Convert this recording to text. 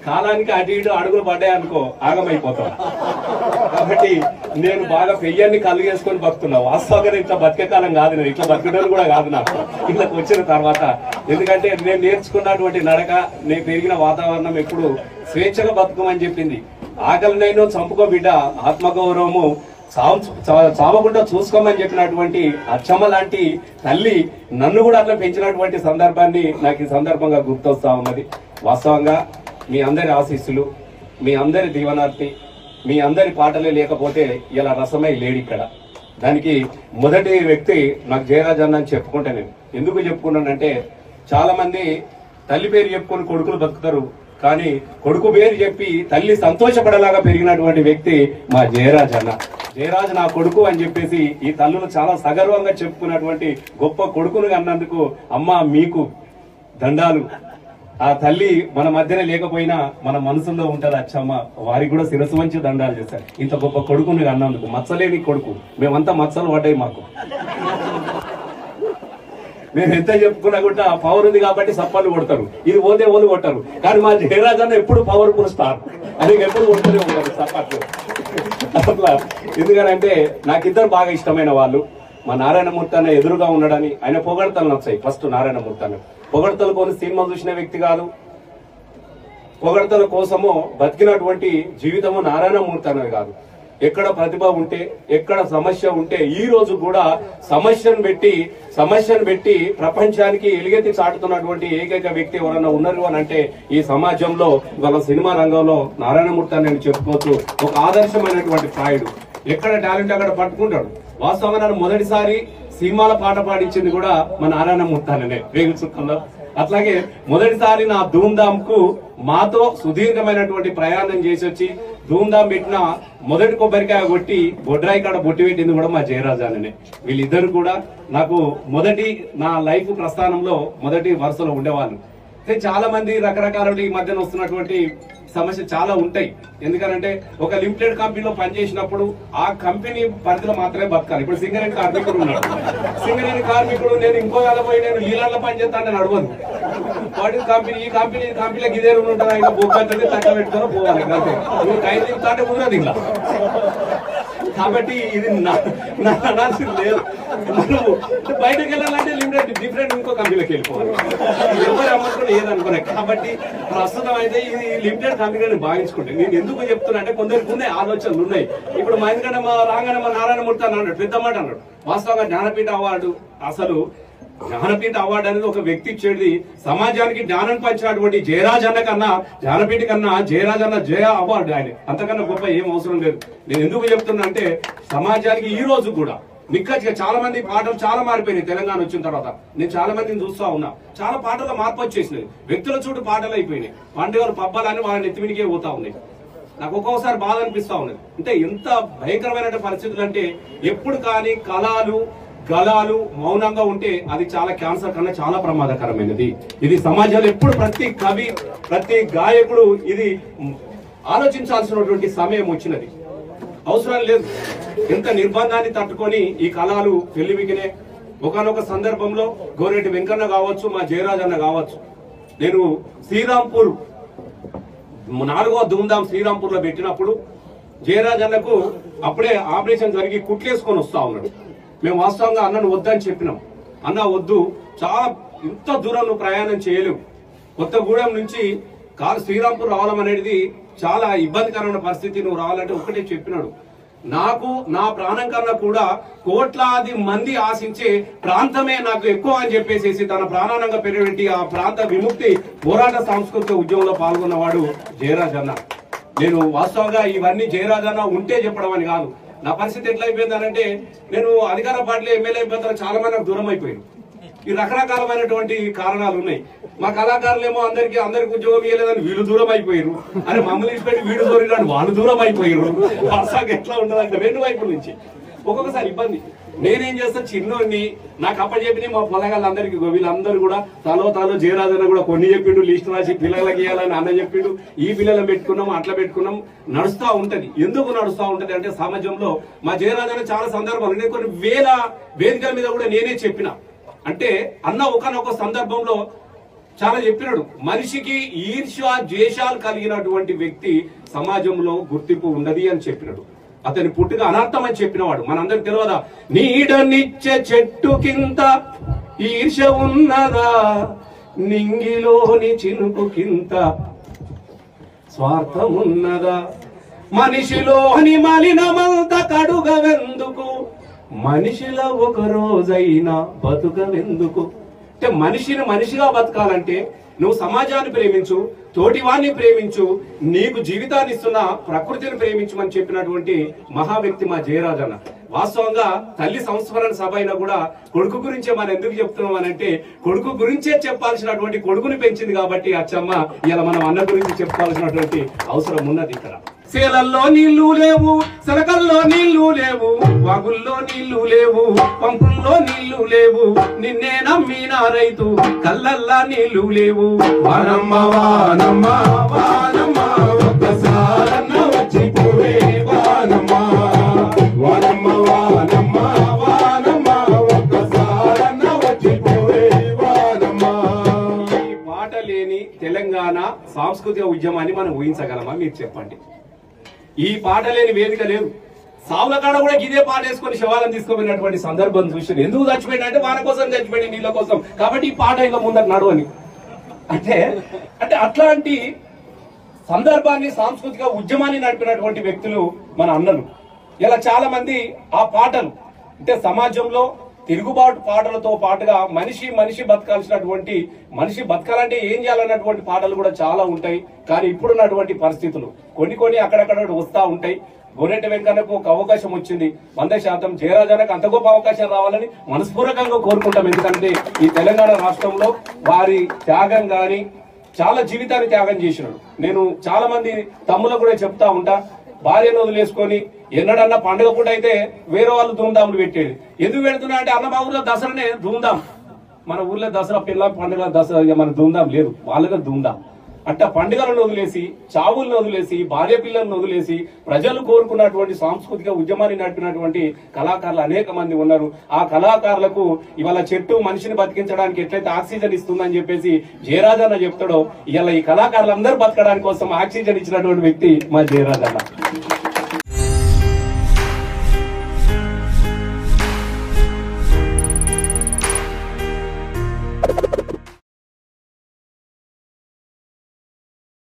కాలానికి అటు ఇటు అడుగులు పడ్డాయి అనుకో ఆగమైపోతాం కాబట్టి నేను బాగా పెయ్యాన్ని కలిగేసుకొని బతుకున్నా వాస్తవంగా నేను ఇట్లా బతికే కాలం కాదు నేను ఇట్లా బతకడం కూడా కాదు నాకు ఇట్లా వచ్చిన తర్వాత ఎందుకంటే నేను నేర్చుకున్నటువంటి నడక నేను పెరిగిన వాతావరణం ఎప్పుడు స్వేచ్ఛగా బతుకమని చెప్పింది ఆకలినైనా చంపుకో బిడ్డ ఆత్మగౌరవము చావు- చా- చావకుండా చూసుకోమని చెప్పినటువంటి అచ్చమ్మ లాంటి తల్లి నన్ను కూడా అట్లా పెంచినటువంటి సందర్భాన్ని నాకు ఈ సందర్భంగా గుర్తొస్తా ఉన్నది వాస్తవంగా మీ అందరి ఆశీస్సులు మీ అందరి దీవనార్థి మీ అందరి పాటలే లేకపోతే ఇలా రసమై లేడు ఇక్కడ దానికి మొదటి వ్యక్తి నాకు జయరాజ్ అన్న అని చెప్పుకుంటా నేను ఎందుకు చెప్పుకున్నానంటే చాలా మంది తల్లి పేరు చెప్పుకొని కొడుకులు బతుకుతారు కానీ కొడుకు పేరు చెప్పి తల్లి సంతోషపడేలాగా పెరిగినటువంటి వ్యక్తి మా జయరాజ్ అన్న జయరాజ్ నా కొడుకు అని చెప్పేసి ఈ తల్లులు చాలా సగర్వంగా చెప్పుకున్నటువంటి గొప్ప కొడుకును అన్నందుకు అమ్మ మీకు దండాలు ఆ తల్లి మన మధ్యనే లేకపోయినా మన మనసులో ఉంటది అచ్చమ్మ వారికి కూడా శిరస్సు వంచి దండాలు చేశారు ఇంత గొప్ప కొడుకుని అన్నందుకు మచ్చలేని కొడుకు మేమంతా మచ్చలు పడ్డాయి మాకు మేము ఎంత చెప్పుకున్నా కూడా పవర్ ఉంది కాబట్టి సప్పలు కొడతారు ఇది పోతే ఓలు కొట్టారు కానీ మా జయరాజ్ అన్న ఎప్పుడు పవర్ఫుల్ స్టార్ అది ఎప్పుడు కొడుతూనే ఉంటారు సప్పట్లు అట్లా ఎందుకనంటే నాకు ఇద్దరు బాగా ఇష్టమైన వాళ్ళు మా నారాయణమూర్తి అన్న ఎదురుగా ఉండడని ఆయన పొగడతలు నచ్చాయి ఫస్ట్ నారాయణమూర్తి అన్న పొగడతలు కొని సినిమా చూసిన వ్యక్తి కాదు పొగడతల కోసము బతికినటువంటి జీవితము నారాయణమూర్తి అన్నది కాదు ఎక్కడ ప్రతిభ ఉంటే ఎక్కడ సమస్య ఉంటే ఈ రోజు కూడా సమస్యను పెట్టి సమస్యను పెట్టి ప్రపంచానికి ఎలుగెత్తి చాటుతున్నటువంటి ఏకైక వ్యక్తి ఎవరన్నా ఉన్నారు అని అంటే ఈ సమాజంలో వాళ్ళ సినిమా రంగంలో నారాయణమూర్తి అని నేను చెప్పుకోవచ్చు ఒక ఆదర్శమైనటువంటి ప్రాయుడు ఎక్కడ టాలెంట్ అక్కడ పట్టుకుంటాడు వాస్తవంగా నన్ను మొదటిసారి సినిమాల పాట పాడించింది కూడా మా నారాయణమూర్తి అనే రేగు చుక్కల్లో అట్లాగే మొదటిసారి నా ధూమ్ధామ్ కు మాతో సుదీర్ఘమైనటువంటి ప్రయాణం చేసి వచ్చి ధూమ్ధామ్ పెట్టిన మొదటి కొబ్బరికాయ కొట్టి బొడ్రాయి కాడ బొట్టి పెట్టింది కూడా మా జయరాజానే వీళ్ళిద్దరు కూడా నాకు మొదటి నా లైఫ్ ప్రస్థానంలో మొదటి వరుసలో ఉండేవాళ్ళు అయితే చాలా మంది రకరకాల ఈ మధ్యన వస్తున్నటువంటి సమస్య చాలా ఉంటాయి ఎందుకంటే ఒక లిమిటెడ్ కంపెనీలో పనిచేసినప్పుడు ఆ కంపెనీ పరిధిలో మాత్రమే బతకాలి ఇప్పుడు సింగరేణి కార్మికుడు ఉన్నాడు సింగరేణి కార్మికుడు నేను ఇంకో వేళ పోయి నేను లీలాల్లో పనిచేస్తాను నేను అడగదు వాటి కంపెనీ ఈ కంపెనీ ఈ కంపెనీలో ఇదే రూమ్ ఉంటుందా ఇంకా బొగ్గంటే తగ్గ పెట్టుకొని పోవాలి అంతే నువ్వు కైలు తింటే కుదరదు ఇలా కాబట్టి ఇది నా నా అనాల్సింది లేదు మనం బయటకు వెళ్ళాలంటే లిమిటెడ్ డిఫరెంట్ ఇంకో కంపెనీలోకి వెళ్ళిపోవాలి ఎవరు అమ్మకుని ఏదనుకున్నా కాబట్టి ప్రస్తుతం అయితే ఇది లిమిటెడ్ కంపెనీ భావించుకుంటే నేను ఎందుకు చెప్తున్నా అంటే కొందరికి ఉన్నాయి ఆలోచనలు ఉన్నాయి ఇప్పుడు మా ఎందుకంటే మా రాగానే మా నారాయణమూర్తి అని అన్నాడు పెద్ద మాట అన్నాడు వాస్తవంగా జ్ఞానపీఠ అవార్డు అసలు జ్ఞానపీఠ అవార్డు అనేది ఒక వ్యక్తి ఇచ్చేది సమాజానికి జ్ఞానం పంచినటువంటి జయరాజ్ అన్న కన్నా జ్ఞానపీఠ కన్నా జయరాజ్ అన్న జయ అవార్డు ఆయన అంతకన్నా గొప్ప ఏం అవసరం లేదు నేను ఎందుకు చెప్తున్నా అంటే సమాజానికి ఈ రోజు కూడా నిక్కచ్చిగా చాలా మంది పాటలు చాలా మారిపోయినాయి తెలంగాణ వచ్చిన తర్వాత నేను చాలా మందిని చూస్తా ఉన్నా చాలా పాటల్లో మార్పు వచ్చేసినాయి వ్యక్తుల చూడు పాటలు అయిపోయినాయి పండుగలు పబ్బాలని వాళ్ళ నెత్తిమిడికే పోతా ఉన్నాయి నాకు ఒక్కొక్కసారి బాధ అనిపిస్తా ఉన్నది అంటే ఎంత భయంకరమైన పరిస్థితులు అంటే ఎప్పుడు కానీ కళలు గలాలు మౌనంగా ఉంటే అది చాలా క్యాన్సర్ కన్నా చాలా ప్రమాదకరమైనది ఇది సమాజంలో ఎప్పుడు ప్రతి కవి ప్రతి గాయకుడు ఇది ఆలోచించాల్సినటువంటి సమయం వచ్చినది అవసరం లేదు ఎంత నిర్బంధాన్ని తట్టుకొని ఈ కళలు పెళ్లివికినే ఒకనొక సందర్భంలో గోరెడ్డి వెంకన్న కావచ్చు మా జయరాజ్ అన్న కావచ్చు నేను శ్రీరాంపూర్ నాలుగో ధూమ్ధాం శ్రీరాంపూర్ లో పెట్టినప్పుడు జయరాజ్ అన్నకు అప్పుడే ఆపరేషన్ జరిగి కుట్లేసుకొని వస్తా ఉన్నాడు మేము వాస్తవంగా అన్నను వద్దని చెప్పినాం అన్న వద్దు చాలా ఇంత దూరం నువ్వు ప్రయాణం చేయలేవు కొత్తగూడెం నుంచి కారు శ్రీరాంపూర్ రావడం అనేది చాలా ఇబ్బందికరమైన పరిస్థితి నువ్వు రావాలంటే ఒకటే చెప్పినాడు నాకు నా ప్రాణం కన్నా కూడా కోట్లాది మంది ఆశించే ప్రాంతమే నాకు ఎక్కువ అని చెప్పేసి తన ప్రాణానంగా పెరిగి ఆ ప్రాంత విముక్తి పోరాట సాంస్కృతిక ఉద్యమంలో పాల్గొన్నవాడు జయరాజ్ అన్న నేను వాస్తవంగా ఇవన్నీ జయరాజ్ అన్న ఉంటే చెప్పడం అని కాదు నా పరిస్థితి ఎట్లా అయిపోయిందనంటే నేను అధికార పార్టీలో ఎమ్మెల్యే అయిపోయిన తర్వాత చాలా మంది నాకు దూరం అయిపోయింది ఈ రకరకాలమైనటువంటి కారణాలు ఉన్నాయి మా కళాకారులేమో అందరికి అందరికి ఉద్యోగం ఇవ్వలేదని వీళ్ళు దూరం అయిపోయారు అని మమ్మల్ని ఇచ్చిపెట్టి వీడు దూరం వాళ్ళు దూరం అయిపోయారు వాస్తవంగా ఎట్లా ఉండదంటే రెండు వైపుల నుంచి ఒక్కొక్కసారి ఇబ్బంది నేనేం చేస్తా చిన్నోడిని నాకు అప్పచెప్పిన మా పొలగాళ్ళందరికీ వీళ్ళందరూ కూడా తలో తలో జయరాజన్న కూడా కొన్ని చెప్పిండు లిస్ట్ రాసి పిల్లలకి ఇవ్వాలని అన్న చెప్పిండు ఈ పిల్లలను పెట్టుకున్నాం అట్లా పెట్టుకున్నాం నడుస్తా ఉంటది ఎందుకు నడుస్తా ఉంటది అంటే సమాజంలో మా జయరాజన్న చాలా సందర్భాలు నేను కొన్ని వేల వేదికల మీద కూడా నేనే చెప్పిన అంటే అన్న ఒకనొక సందర్భంలో చాలా చెప్పినాడు మనిషికి ఈర్ష్య ద్వేషాలు కలిగినటువంటి వ్యక్తి సమాజంలో గుర్తింపు ఉండదు అని చెప్పినాడు అతని పుట్టుక అనర్థం అని చెప్పినవాడు మనందరికి తెలియదా నీడనిచ్చే చెట్టు కింద ఈర్ష్య ఉన్నదా నింగిలోని చినుకు కింద స్వార్థమున్నదా మనిషిలోని మలినమంత కడుగవెందుకు మనిషిలో ఒక రోజైనా బతుకవెందుకు అంటే మనిషిని మనిషిగా బతకాలంటే నువ్వు సమాజాన్ని ప్రేమించు తోటివాన్ని ప్రేమించు నీకు జీవితాన్ని ఇస్తున్న ప్రకృతిని ప్రేమించమని చెప్పినటువంటి మహా వ్యక్తి మా జయరాజన్న వాస్తవంగా తల్లి సంస్మరణ సభ అయినా కూడా కొడుకు గురించే మనం ఎందుకు చెప్తున్నాం అని అంటే కొడుకు గురించే చెప్పాల్సినటువంటి కొడుకుని పెంచింది కాబట్టి అచ్చమ్మ ఇలా మనం అన్న గురించి చెప్పాల్సినటువంటి అవసరం ఉన్నది ఇక్కడ సేలల్లో నీళ్లు లేవు సలకల్లో నీళ్లు లేవు వాగుల్లో నీళ్లు లేవు పంపుల్లో నీళ్లు లేవు నిన్నే నమ్మిన రైతు కళ్ళల్లా నీళ్లు లేవు వానమ్మ వానమ్మ వానమ్మ ఒక్కసారన్న వచ్చిపోవే వానమ్మ వానమ్మ వానమ్మ వానమ్మ ఒక్కసారన్న వచ్చిపోవే వానమ్మ ఈ పాట లేని తెలంగాణ సాంస్కృతిక ఉద్యమాన్ని మనం ఊహించగలమా మీరు చెప్పండి ఈ పాట లేని వేదిక లేదు సావుల కాడ కూడా ఇదే పాట వేసుకొని శవాలను తీసుకుపోయినటువంటి సందర్భం చూసారు ఎందుకు చచ్చిపోయినా అంటే వాన కోసం చచ్చిపోయింది నీళ్ళ కోసం కాబట్టి ఈ పాట ఇలా ముందర నడవని అంటే అంటే అట్లాంటి సందర్భాన్ని సాంస్కృతిక ఉద్యమాన్ని నడిపినటువంటి వ్యక్తులు మన అన్నలు ఇలా చాలా మంది ఆ పాటలు అంటే సమాజంలో తిరుగుబాటు పాటలతో పాటుగా మనిషి మనిషి బతకాల్సినటువంటి మనిషి బతకాలంటే ఏం చేయాలన్నటువంటి పాటలు కూడా చాలా ఉంటాయి కానీ ఇప్పుడున్నటువంటి పరిస్థితులు కొన్ని కొన్ని అక్కడక్కడ వస్తా ఉంటాయి గోరెంట వెంకన్నకు ఒక అవకాశం వచ్చింది వంద శాతం జయరాజానికి అంత గొప్ప అవకాశం రావాలని మనస్పూర్వకంగా కోరుకుంటాం ఎందుకంటే ఈ తెలంగాణ రాష్ట్రంలో వారి త్యాగం గాని చాలా జీవితాన్ని త్యాగం చేసినాడు నేను చాలా మంది తమ్ములకు కూడా చెప్తా ఉంటా భార్యను వదిలేసుకొని ఎన్నడన్నా పండుగ పూట అయితే వేరే వాళ్ళు ధూమ్ధాములు పెట్టేది ఎందుకు పెడుతున్నా అంటే అన్న మా ఊర్లో దసరానే ధూమ్ధాం మన ఊర్లో దసరా పిల్ల పండుగ దసరా ఇక మన ధూమ్ధాం లేదు వాళ్ళగా ధూమ్ధాం అంటే పండుగలను వదిలేసి చావులను వదిలేసి భార్య పిల్లలను వదిలేసి ప్రజలు కోరుకున్నటువంటి సాంస్కృతిక ఉద్యమాన్ని నడిపినటువంటి కళాకారులు అనేక మంది ఉన్నారు ఆ కళాకారులకు ఇవాళ చెట్టు మనిషిని బతికించడానికి ఎట్లయితే ఆక్సిజన్ ఇస్తుందని చెప్పేసి జయరాజన్న చెప్తాడో ఇవాళ ఈ కళాకారులందరూ బతకడానికి కోసం ఆక్సిజన్ ఇచ్చినటువంటి వ్యక్తి మా జయరాజన్న